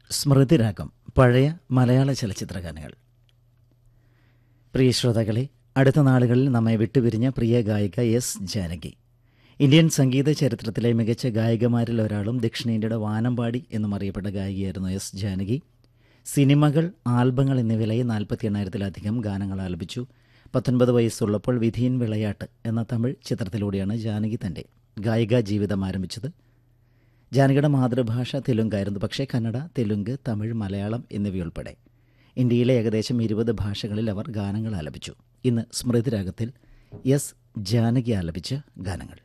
സ്മൃതിരാഗം പഴയ മലയാള ചലച്ചിത്ര ഗാനങ്ങൾ പ്രിയ ശ്രോതാക്കളെ അടുത്ത നാളുകളിൽ നമ്മെ വിട്ടുപിരിഞ്ഞ പ്രിയ ഗായിക എസ് ജാനകി ഇന്ത്യൻ സംഗീത ചരിത്രത്തിലെ മികച്ച ഗായികമാരിൽ ഒരാളും ദക്ഷിണേന്ത്യയുടെ വാനമ്പാടി എന്നും അറിയപ്പെട്ട ഗായികയായിരുന്നു എസ് ജാനകി സിനിമകൾ ആൽബങ്ങൾ എന്നിവയിലായി നാൽപ്പത്തി എണ്ണായിരത്തിലധികം ഗാനങ്ങൾ ആലപിച്ചു പത്തൊൻപത് വയസ്സുള്ളപ്പോൾ വിധിയിൻ വിളയാട്ട് എന്ന തമിഴ് ചിത്രത്തിലൂടെയാണ് ജാനകി തൻ്റെ ഗായികാ ജീവിതം ആരംഭിച്ചത് ജാനകിയുടെ മാതൃഭാഷ തെലുങ്കായിരുന്നു പക്ഷേ കന്നഡ തെലുങ്ക് തമിഴ് മലയാളം എന്നിവയുൾപ്പെടെ ഇന്ത്യയിലെ ഏകദേശം ഇരുപത് ഭാഷകളിൽ അവർ ഗാനങ്ങൾ ആലപിച്ചു ഇന്ന് സ്മൃതിരാഗത്തിൽ എസ് ജാനകി ആലപിച്ച ഗാനങ്ങൾ